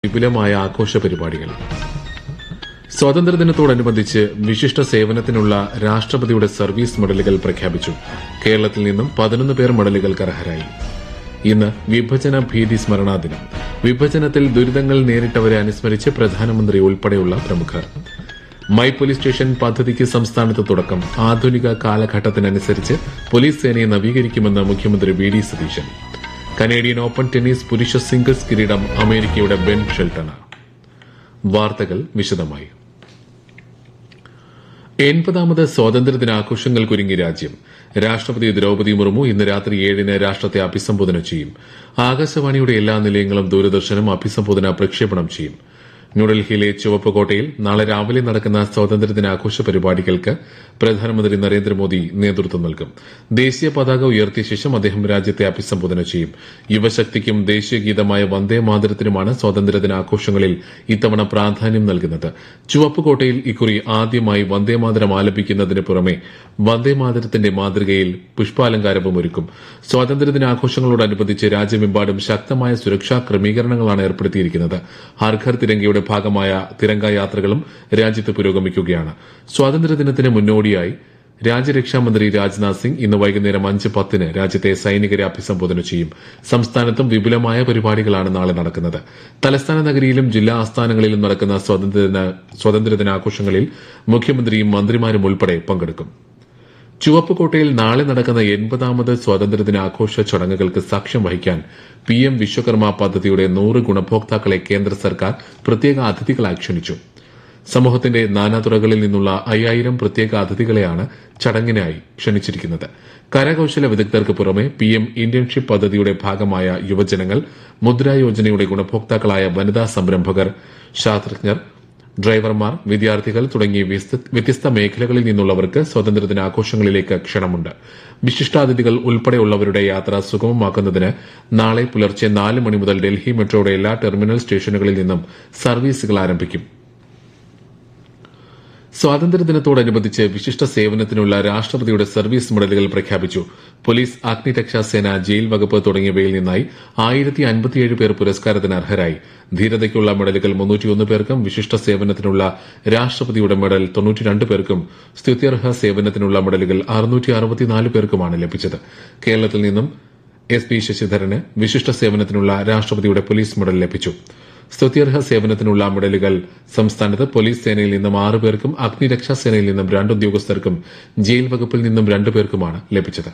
വിപുലമായ ആഘോഷ പരിപാടികൾ സ്വാതന്ത്ര്യദിനത്തോടനുബന്ധിച്ച് വിശിഷ്ട സേവനത്തിനുള്ള രാഷ്ട്രപതിയുടെ സർവീസ് മെഡലുകൾ പ്രഖ്യാപിച്ചു കേരളത്തിൽ നിന്നും പതിനൊന്ന് പേർ മെഡലുകൾക്ക് അർഹരായി ഇന്ന് വിഭജന ഭീതി സ്മരണാ ദിനം വിഭജനത്തിൽ ദുരിതങ്ങൾ നേരിട്ടവരെ അനുസ്മരിച്ച് പ്രധാനമന്ത്രി ഉൾപ്പെടെയുള്ള പ്രമുഖർ മൈ പോലീസ് സ്റ്റേഷൻ പദ്ധതിക്ക് സംസ്ഥാനത്ത് തുടക്കം ആധുനിക കാലഘട്ടത്തിനനുസരിച്ച് പോലീസ് സേനയെ നവീകരിക്കുമെന്ന് മുഖ്യമന്ത്രി V D Satheesan Canadian open tennis പുരുഷ സിംഗിൾസ് കിരീടം അമേരിക്കയുടെ ബെൻ ഷെൽട്ടണ് വാർത്തകൾ വിശദമായി എൺപതാമത് സ്വാതന്ത്ര്യദിനാഘോഷങ്ങൾക്കൊരുങ്ങി രാജ്യം രാഷ്ട്രപതി ദ്രൌപദി മുർമു ഇന്ന് രാത്രി ഏഴിന് രാഷ്ട്രത്തെ അഭിസംബോധന ചെയ്യും ആകാശവാണിയുടെ എല്ലാ നിലയങ്ങളും ദൂരദർശനും അഭിസംബോധന പ്രക്ഷേപണം ചെയ്യും ന്യൂഡൽഹിയിലെ ചുവപ്പ് കോട്ടയിൽ നാളെ രാവിലെ നടക്കുന്ന സ്വാതന്ത്ര്യദിനാഘോഷ പരിപാടികൾക്ക് പ്രധാനമന്ത്രി നരേന്ദ്രമോദി നേതൃത്വം നൽകും ദേശീയ പതാക ഉയർത്തിയ ശേഷം അദ്ദേഹം രാജ്യത്തെ അഭിസംബോധന ചെയ്യും യുവശക്തിക്കും ദേശീയ ഗീതമായ വന്ദേ മാതരത്തിനുമാണ് സ്വാതന്ത്ര്യദിനാഘോഷങ്ങളിൽ ഇത്തവണ പ്രാധാന്യം നൽകുന്നത് ചുവപ്പ് കോട്ടയിൽ ഇക്കുറി ആദ്യമായി വന്ദേമാതരം ആലപിക്കുന്നതിന് പുറമെ വന്ദേമാതരത്തിന്റെ മാതൃകയിൽ പുഷ്പാലങ്കാരവും ഒരുക്കും സ്വാതന്ത്ര്യദിനാഘോഷങ്ങളോടനുബന്ധിച്ച് രാജ്യമെമ്പാടും ശക്തമായ സുരക്ഷാ ക്രമീകരണങ്ങളാണ് ഏർപ്പെടുത്തിയിരിക്കുന്നത് ഹർഘർ തിരങ്കയുടെ ഭാഗമായ തിരങ്ക യാത്രകളും രാജ്യത്ത് പുരോഗമിക്കുകയാണ് സ്വാതന്ത്ര്യദിനത്തിന് മുന്നോടിയായി രാജ്യരക്ഷാമന്ത്രി രാജ്നാഥ് സിംഗ് ഇന്ന് വൈകുന്നേരം അഞ്ച് പത്തിന് രാജ്യത്തെ സൈനികരെ അഭിസംബോധന ചെയ്യും സംസ്ഥാനത്തും വിപുലമായ പരിപാടികളാണ് നാളെ നടക്കുന്നത് തലസ്ഥാന നഗരിയിലും ജില്ലാ ആസ്ഥാനങ്ങളിലും നടക്കുന്ന സ്വാതന്ത്ര്യദിന സ്വാതന്ത്ര്യദിനാഘോഷങ്ങളിൽ മുഖ്യമന്ത്രിയും മന്ത്രിമാരും ഉൾപ്പെടെ പങ്കെടുക്കും ചുവപ്പ് കോട്ടയിൽ നാളെ നടക്കുന്ന എൺപതാമത് സ്വാതന്ത്ര്യദിനാഘോഷ ചടങ്ങുകൾക്ക് സാക്ഷ്യം വഹിക്കാൻ പി എം വിശ്വകർമ്മ പദ്ധതിയുടെ നൂറ് ഗുണഭോക്താക്കളെ കേന്ദ്ര സർക്കാർ പ്രത്യേക അതിഥികളായി ക്ഷണിച്ചു സമൂഹത്തിന്റെ നാനാതുറകളിൽ നിന്നുള്ള അയ്യായിരം പ്രത്യേക അതിഥികളെയാണ് ചടങ്ങിനായി ക്ഷണിച്ചിരിക്കുന്നത് കരകൌശല വിദഗ്ധർക്ക് പുറമെ പി എം ഇന്റേൺഷിപ്പ് പദ്ധതിയുടെ ഭാഗമായ യുവജനങ്ങൾ മുദ്രാ യോജനയുടെ ഗുണഭോക്താക്കളായ വനിതാ സംരംഭകർ ശാസ്ത്രജ്ഞർ ഡ്രൈവർമാർ വിദ്യാർത്ഥികൾ തുടങ്ങി വ്യത്യസ്ത മേഖലകളിൽ നിന്നുള്ളവർക്ക് സ്വാതന്ത്ര്യദിനാഘോഷങ്ങളിലേക്ക് ക്ഷണമുണ്ട് വിശിഷ്ടാതിഥികൾ ഉൾപ്പെടെയുള്ളവരുടെ യാത്ര സുഗമമാക്കുന്നതിന് നാളെ പുലർച്ചെ നാല് മണി മുതൽ ഡൽഹി മെട്രോയുടെ എല്ലാ ടെർമിനൽ സ്റ്റേഷനുകളിൽ നിന്നും സർവീസുകൾ ആരംഭിക്കും സ്വാതന്ത്ര്യദിനത്തോടനുബന്ധിച്ച് വിശിഷ്ട സേവനത്തിനുള്ള രാഷ്ട്രപതിയുടെ സർവീസ് മെഡലുകൾ പ്രഖ്യാപിച്ചു പോലീസ് അഗ്നിരക്ഷാ സേന ജയിൽ വകുപ്പ് തുടങ്ങിയവയിൽ നിന്നായി ആയിരത്തി അൻപത്തിയേഴ് പേർ പുരസ്കാരത്തിന് അർഹരായി ധീരതയ്ക്കുള്ള മെഡലുകൾ മുന്നൂറ്റിയൊന്ന് പേർക്കും വിശിഷ്ട സേവനത്തിനുള്ള രാഷ്ട്രപതിയുടെ മെഡൽ തൊണ്ണൂറ്റിരണ്ട് പേർക്കും സ്തുത്യർഹ സേവനത്തിനുള്ള മെഡലുകൾ അറുന്നൂറ്റി അറുപത്തിനാല് പേർക്കുമാണ് ലഭിച്ചത് കേരളത്തിൽ നിന്നും എസ് പി ശശിധരന് വിശിഷ്ട സേവനത്തിനുള്ള രാഷ്ട്രപതിയുടെ പോലീസ് മെഡൽ ലഭിച്ചു സ്തുത്യർഹ സേവനത്തിനുള്ള മെഡലുകൾ സംസ്ഥാനത്ത് പോലീസ് സേനയിൽ നിന്നും ആറ് പേർക്കും അഗ്നിരക്ഷാ സേനയിൽ നിന്നും രണ്ട് ഉദ്യോഗസ്ഥർക്കും ജയിൽ വകുപ്പിൽ നിന്നും രണ്ടു പേർക്കുമാണ് ലഭിച്ചത്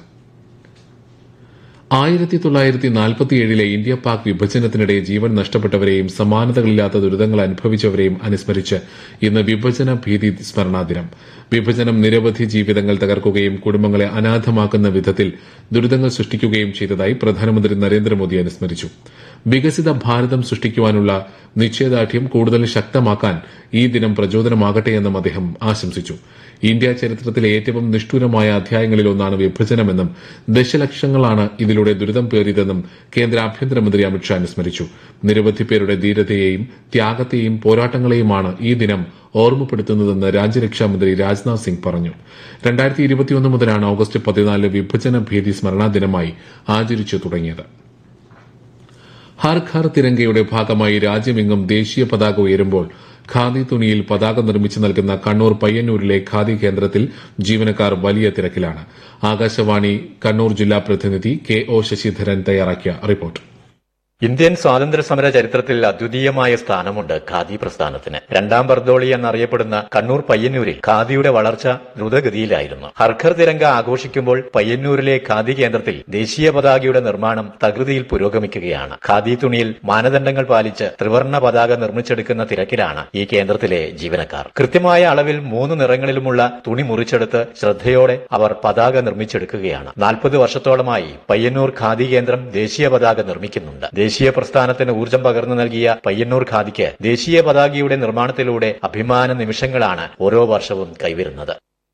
ആയിരത്തി തൊള്ളായിരത്തി നാൽപ്പത്തിയേഴിലെ ഇന്ത്യ പാക് വിഭജനത്തിനിടെ ജീവൻ നഷ്ടപ്പെട്ടവരെയും സമാനതകളില്ലാത്ത ദുരിതങ്ങൾ അനുഭവിച്ചവരെയും അനുസ്മരിച്ച് ഇന്ന് വിഭജന ഭീതി സ്മരണാ ദിനം വിഭജനം നിരവധി ജീവിതങ്ങൾ തകർക്കുകയും കുടുംബങ്ങളെ അനാഥമാക്കുന്ന വിധത്തിൽ ദുരിതങ്ങൾ സൃഷ്ടിക്കുകയും ചെയ്തതായി പ്രധാനമന്ത്രി നരേന്ദ്രമോദി അനുസ്മരിച്ചു വികസിത ഭാരതം സൃഷ്ടിക്കുവാനുള്ള നിശ്ചയദാർഢ്യം കൂടുതൽ ശക്തമാക്കാൻ ഈ ദിനം പ്രചോദനമാകട്ടെയെന്നും അദ്ദേഹം ആശംസിച്ചു ഇന്ത്യ ചരിത്രത്തിലെ ഏറ്റവും നിഷ്ഠുരമായ അധ്യായങ്ങളിലൊന്നാണ് വിഭജനമെന്നും ദശലക്ഷങ്ങളാണ് ഇതിലൂടെ ദുരിതം പേറിയതെന്നും കേന്ദ്ര ആഭ്യന്തരമന്ത്രി അമിത്ഷാ അനുസ്മരിച്ചു നിരവധി പേരുടെ ധീരതയെയും ത്യാഗത്തെയും പോരാട്ടങ്ങളെയുമാണ് ഈ ദിനം ഓർമ്മപ്പെടുത്തുന്നതെന്ന് രാജ്യരക്ഷാമന്ത്രി രാജ്നാഥ് സിംഗ് പറഞ്ഞു രണ്ടായിരത്തി ഇരുപത്തിയൊന്ന് മുതലാണ് ഓഗസ്റ്റ് പതിനാല് വിഭജന ഭീതി സ്മരണാ ദിനമായി ആചരിച്ചു തുടങ്ങിയത് ഹർ ഘർ തിരങ്കയുടെ ഭാഗമായി രാജ്യമെങ്ങും ദേശീയ പതാക ഉയരുമ്പോൾ ഖാദി തുണിയിൽ പതാക നിർമ്മിച്ചു നൽകുന്ന കണ്ണൂർ പയ്യന്നൂരിലെ ഖാദി കേന്ദ്രത്തിൽ ജീവനക്കാർ വലിയ തിരക്കിലാണ് ആകാശവാണി കണ്ണൂർ ജില്ലാ പ്രതിനിധി കെ ഒ ശശിധരൻ തയ്യാറാക്കിയ റിപ്പോർട്ട് ഇന്ത്യൻ സ്വാതന്ത്ര്യ സമര ചരിത്രത്തിൽ അദ്വിതീയമായ സ്ഥാനമുണ്ട് ഖാദി പ്രസ്ഥാനത്തിന് രണ്ടാം ബർദോളി എന്നറിയപ്പെടുന്ന കണ്ണൂർ പയ്യന്നൂരിൽ ഖാദിയുടെ വളർച്ച ദ്രുതഗതിയിലായിരുന്നു ഹർഖർ തിരങ്ക ആഘോഷിക്കുമ്പോൾ പയ്യന്നൂരിലെ ഖാദി കേന്ദ്രത്തിൽ ദേശീയ പതാകയുടെ നിർമ്മാണം തകൃതിയിൽ പുരോഗമിക്കുകയാണ് ഖാദി തുണിയിൽ മാനദണ്ഡങ്ങൾ പാലിച്ച് ത്രിവർണ പതാക നിർമ്മിച്ചെടുക്കുന്ന തിരക്കിലാണ് ഈ കേന്ദ്രത്തിലെ ജീവനക്കാർ കൃത്യമായ അളവിൽ മൂന്ന് നിറങ്ങളിലുമുള്ള തുണി മുറിച്ചെടുത്ത് ശ്രദ്ധയോടെ അവർ പതാക നിർമ്മിച്ചെടുക്കുകയാണ് നാൽപ്പത് വർഷത്തോളമായി പയ്യന്നൂർ ഖാദി കേന്ദ്രം ദേശീയ പതാക നിർമ്മിക്കുന്നുണ്ട് ദേശീയ പ്രസ്ഥാനത്തിന് ഊർജം പകർന്നു നൽകിയ പയ്യന്നൂർ ഖാദിക്ക് ദേശീയ പതാകയുടെ നിർമ്മാണത്തിലൂടെ അഭിമാന നിമിഷങ്ങളാണ് ഓരോ വർഷവും കൈവരുന്നത്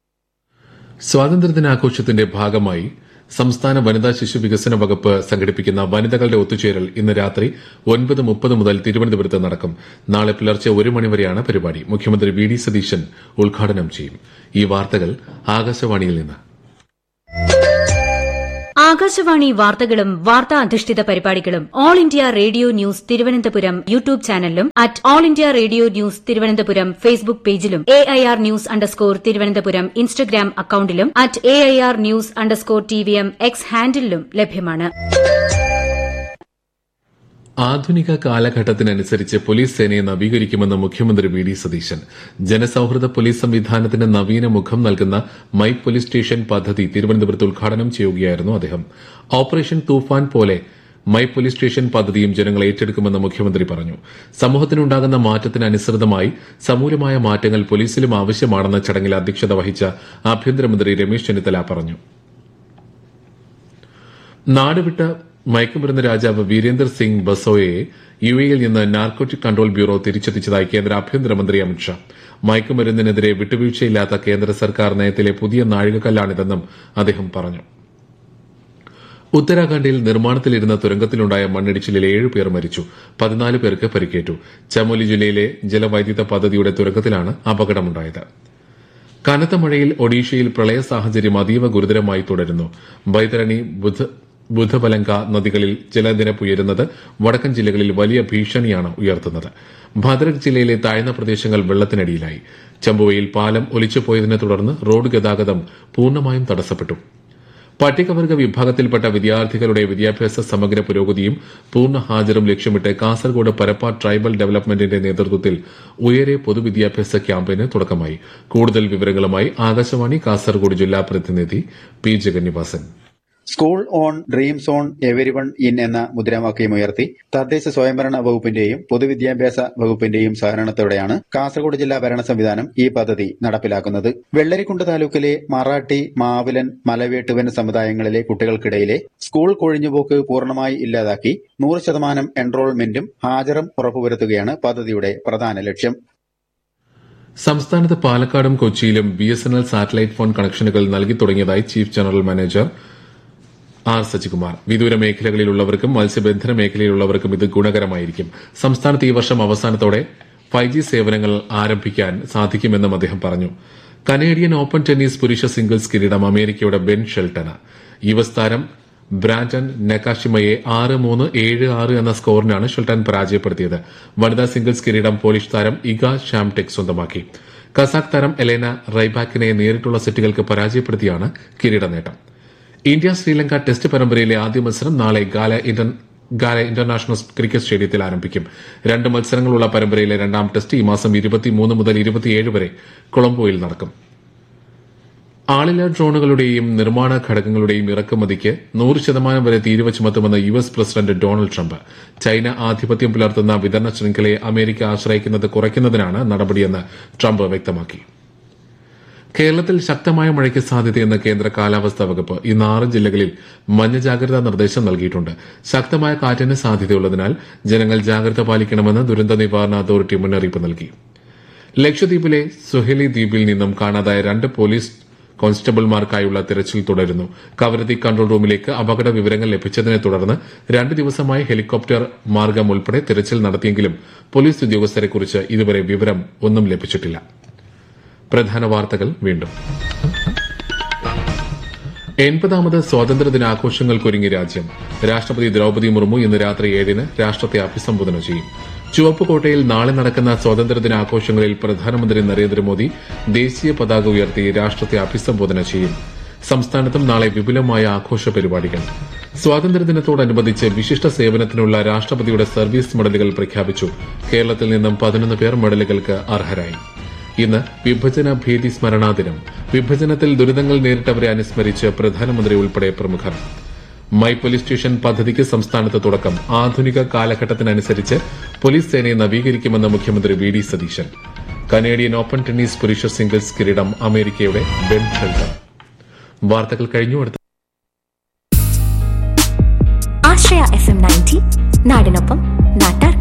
സ്വാതന്ത്ര്യദിനാഘോഷത്തിന്റെ ഭാഗമായി സംസ്ഥാന വനിതാ ശിശു വികസന വകുപ്പ് സംഘടിപ്പിക്കുന്ന വനിതകളുടെ ഒത്തുചേരൽ ഇന്ന് രാത്രി ഒൻപത് മുപ്പത് മുതൽ തിരുവനന്തപുരത്ത് നടക്കും നാളെ പുലർച്ചെ ഒരു മണിവരെയാണ് പരിപാടി മുഖ്യമന്ത്രി വി ഡി സതീശൻ ഉദ്ഘാടനം ചെയ്യും ഈ വാർത്തകൾ ആകാശവാണിയിൽ നിന്ന് ആകാശവാണി വാർത്തകളും വാർത്താ അധിഷ്ഠിത പരിപാടികളും all India radio news Thiruvananthapuram YouTube ചാനലിലും at all India radio news Thiruvananthapuram Facebook പേജിലും A I R news underscore Thiruvananthapuram Instagram അക്കൌണ്ടിലും at A I R news underscore T V M X ഹാൻഡിലും ലഭ്യമാണ് ആധുനിക കാലഘട്ടത്തിനനുസരിച്ച് പോലീസ് സേനയെ നവീകരിക്കുമെന്ന് മുഖ്യമന്ത്രി വി ഡി സതീശൻ ജനസൌഹൃദ പോലീസ് സംവിധാനത്തിന് നവീന മുഖം നൽകുന്ന മൈ പോലീസ് സ്റ്റേഷൻ പദ്ധതി തിരുവനന്തപുരത്ത് ഉദ്ഘാടനം ചെയ്യുകയായിരുന്നു അദ്ദേഹം ഓപ്പറേഷൻ തൂഫാൻ പോലെ മൈ പോലീസ് സ്റ്റേഷൻ പദ്ധതിയും ജനങ്ങൾ ഏറ്റെടുക്കുമെന്ന് മുഖ്യമന്ത്രി പറഞ്ഞു സമൂഹത്തിനുണ്ടാകുന്ന മാറ്റത്തിനനുസൃതമായി സമൂലമായ മാറ്റങ്ങൾ പോലീസിലും ആവശ്യമാണെന്ന ചടങ്ങിൽ അധ്യക്ഷത വഹിച്ച ആഭ്യന്തരമന്ത്രി രമേശ് ചെന്നിത്തല പറഞ്ഞു നാടുവിട്ട മയക്കുമരുന്ന് രാജാവ് വീരേന്ദർ സിംഗ് ബസോയെ യു എയിൽ നിന്ന് നാർക്കോട്ടിക് കൺട്രോൾ ബ്യൂറോ തിരിച്ചെത്തിച്ചതായി കേന്ദ്ര ആഭ്യന്തരമന്ത്രി അമിത്ഷാ മയക്കുമരുന്നിനെതിരെ വിട്ടുവീഴ്ചയില്ലാത്ത കേന്ദ്ര സർക്കാർ നയത്തിലെ പുതിയ നാഴികക്കല്ലാണിതെന്നും അദ്ദേഹം പറഞ്ഞു ഉത്തരാഖണ്ഡിൽ നിർമ്മാണത്തിലിരുന്ന തുരങ്കത്തിലുണ്ടായ മണ്ണിടിച്ചിലിൽ ഏഴ് പേർ മരിച്ചു പതിനാല് പേർക്ക് പരിക്കേറ്റു ചമോലി ജില്ലയിലെ ജലവൈദ്യുത പദ്ധതിയുടെ തുരങ്കത്തിലാണ് അപകടമുണ്ടായത് കനത്ത മഴയിൽ ഒഡീഷയിൽ പ്രളയ സാഹചര്യം അതീവ ഗുരുതരമായി തുടരുന്നു ബൈതരണി ബുധ ബുധപലങ്ക നദികളിൽ ജലനിരപ്പ് ഉയരുന്നത് വടക്കൻ ജില്ലകളിൽ വലിയ ഭീഷണിയാണ് ഉയർത്തുന്നത് ഭദ്രക് ജില്ലയിലെ താഴ്ന്ന പ്രദേശങ്ങൾ വെള്ളത്തിനടിയിലായി ചമ്പുവയിൽ പാലം ഒലിച്ചുപോയതിനെ തുടർന്ന് റോഡ് ഗതാഗതം പൂർണ്ണമായും തടസ്സപ്പെട്ടു പട്ടികവർഗ വിഭാഗത്തിൽപ്പെട്ട വിദ്യാർത്ഥികളുടെ വിദ്യാഭ്യാസ സമഗ്ര പുരോഗതിയും പൂർണ്ണ ഹാജരും ലക്ഷ്യമിട്ട് കാസർഗോഡ് പരപ്പ ട്രൈബൽ ഡെവലപ്മെന്റിന്റെ നേതൃത്വത്തിൽ ഉയരെ പൊതുവിദ്യാഭ്യാസ ക്യാമ്പയിന് തുടക്കമായി കൂടുതൽ വിവരങ്ങളുമായി ആകാശവാണി കാസർഗോഡ് ജില്ലാ പ്രതിനിധി P Jagannivasan school on dreams on everyone in എന്ന മുദ്രാവാക്യമുയർത്തി തദ്ദേശ സ്വയംഭരണ വകുപ്പിന്റെയും പൊതുവിദ്യാഭ്യാസ വകുപ്പിന്റെയും സഹകരണത്തോടെയാണ് കാസർഗോഡ് ജില്ലാ ഭരണ സംവിധാനം ഈ പദ്ധതി നടപ്പിലാക്കുന്നത് വെള്ളരിക്കുണ്ട് താലൂക്കിലെ മറാഠി മാവിലൻ മലവേട്ടുവൻ സമുദായങ്ങളിലെ കുട്ടികൾക്കിടയിലെ സ്കൂൾ കൊഴിഞ്ഞുപോക്ക് പൂർണ്ണമായി ഇല്ലാതാക്കി നൂറ് ശതമാനം എൻറോൾമെന്റും ഹാജറും ഉറപ്പുവരുത്തുകയാണ് പദ്ധതിയുടെ പ്രധാന ലക്ഷ്യം സംസ്ഥാനത്ത് പാലക്കാടും കൊച്ചിയിലും B S N L satellite phone കണക്ഷനുകൾ നൽകി തുടങ്ങിയതായി chief general manager R Sajikumar വിദൂര മേഖലകളിലുള്ളവർക്കും മത്സ്യബന്ധന മേഖലയിലുള്ളവർക്കും ഇത് ഗുണകരമായിരിക്കും സംസ്ഥാനത്ത് ഈ വർഷം അവസാനത്തോടെ ഫൈവ് ജി സേവനങ്ങൾ ആരംഭിക്കാൻ സാധിക്കുമെന്നും അദ്ദേഹം പറഞ്ഞു കനേഡിയൻ ഓപ്പൺ ടെന്നീസ് പുരുഷ സിംഗിൾസ് കിരീടം അമേരിക്കയുടെ ബെൻ ഷെൽട്ടന് യു എസ് താരം ബ്രാൻഡൻ നെക്കാഷിമയെ ആറ് മൂന്ന് ഏഴ് ആറ് എന്ന സ്കോറിനാണ് ഷെൽട്ടൻ പരാജയപ്പെടുത്തിയത് വനിതാ സിംഗിൾസ് കിരീടം പോളിഷ് താരം ഇഗ ഷാംടെക് സ്വന്തമാക്കി കസാഖ് താരം എലേന റൈബാക്കിനെ നേരിട്ടുള്ള സെറ്റുകൾക്ക് പരാജയപ്പെടുത്തിയാണ് കിരീട നേട്ടം ഇന്ത്യ ശ്രീലങ്ക ടെസ്റ്റ് പരമ്പരയിലെ ആദ്യ മത്സരം നാളെ Galle inter- Galle international cricket സ്റ്റേഡിയത്തിൽ ആരംഭിക്കും രണ്ട് മത്സരങ്ങളുള്ള പരമ്പരയിലെ രണ്ടാം ടെസ്റ്റ് ഈ മാസം ഇരുപത്തിമൂന്ന് മുതൽ ഇരുപത്തിയേഴ് വരെ കൊളംബോയിൽ നടക്കും ആളില്ലാ ഡ്രോണുകളുടെയും നിർമ്മാണ ഘടകങ്ങളുടെയും ഇറക്കുമതിക്ക് നൂറ് ശതമാനം വരെ തീരുവ ചുമത്തുമെന്ന് U S president Donald Trump China ആധിപത്യം പുലർത്തുന്ന വിതരണ ശൃംഖലയെ അമേരിക്ക ആശ്രയിക്കുന്നത് കുറയ്ക്കുന്നതിനാണ് നടപടിയെന്ന് ട്രംപ് വ്യക്തമാക്കി കേരളത്തിൽ ശക്തമായ മഴയ്ക്ക് സാധ്യതയെന്ന് കേന്ദ്ര കാലാവസ്ഥാ വകുപ്പ് ഇന്ന് ആറ് ജില്ലകളിൽ മഞ്ഞ ജാഗ്രതാ നിർദ്ദേശം നൽകിയിട്ടുണ്ട് ശക്തമായ കാറ്റിന് സാധ്യതയുള്ളതിനാൽ ജനങ്ങൾ ജാഗ്രത പാലിക്കണമെന്ന് ദുരന്ത നിവാരണ അതോറിറ്റി മുന്നറിയിപ്പ് നൽകി ലക്ഷദ്വീപിലെ സുഹേലി ദ്വീപിൽ നിന്നും കാണാതായ രണ്ട് പോലീസ് കോൺസ്റ്റബിൾമാർക്കായുള്ള തിരച്ചിൽ തുടരുന്നു കവരത്തി കൺട്രോൾ റൂമിലേക്ക് അപകട വിവരങ്ങൾ ലഭിച്ചതിനെ തുടർന്ന് രണ്ട് ദിവസമായി ഹെലികോപ്റ്റർ മാർഗം ഉൾപ്പെടെ തിരച്ചിൽ നടത്തിയെങ്കിലും പോലീസ് ഉദ്യോഗസ്ഥരെക്കുറിച്ച് ഇതുവരെ വിവരം ഒന്നും ലഭിച്ചിട്ടില്ല പ്രധാന വാർത്തകൾ വീണ്ടും എൺപതാമത് സ്വാതന്ത്ര്യദിനാഘോഷങ്ങൾക്കൊരുങ്ങി രാജ്യം രാഷ്ട്രപതി ദ്രൌപദി മുർമു ഇന്ന് രാത്രി ഏഴിന് രാഷ്ട്രത്തെ അഭിസംബോധന ചെയ്യും ചുവപ്പുകോട്ടയിൽ നാളെ നടക്കുന്ന സ്വാതന്ത്ര്യദിനാഘോഷങ്ങളിൽ പ്രധാനമന്ത്രി നരേന്ദ്രമോദി ദേശീയ പതാക ഉയർത്തി രാഷ്ട്രത്തെ അഭിസംബോധന ചെയ്യും സംസ്ഥാനത്തും നാളെ വിപുലമായ ആഘോഷ പരിപാടികൾ സ്വാതന്ത്ര്യദിനത്തോടനുബന്ധിച്ച് വിശിഷ്ട സേവനത്തിനുള്ള രാഷ്ട്രപതിയുടെ സർവീസ് മെഡലുകൾ പ്രഖ്യാപിച്ചു കേരളത്തിൽ നിന്നും പതിനൊന്ന് പേർ മെഡലുകൾക്ക് അർഹരായി ഇന്ന് വിഭജന ഭീതി സ്മരണാ ദിനം വിഭജനത്തിൽ ദുരിതങ്ങൾ നേരിട്ടവരെ അനുസ്മരിച്ച് പ്രധാനമന്ത്രി ഉൾപ്പെടെ പ്രമുഖർ മൈ പോലീസ് സ്റ്റേഷൻ പദ്ധതിക്ക് സംസ്ഥാനത്ത് തുടക്കം ആധുനിക കാലഘട്ടത്തിനനുസരിച്ച് പോലീസ് സേനയെ നവീകരിക്കുമെന്ന് മുഖ്യമന്ത്രി V D Satheesan Canadian open tennis പുരുഷ സിംഗിൾസ് കിരീടം അമേരിക്കയുടെ ബെൻ ഷെൽട്ടർ വാർത്തകൾ കഴിഞ്ഞു അടുത്ത ആശ്രയ എഫ് എം നയൻറ്റി നാടിനൊപ്പം നാട്ടാർ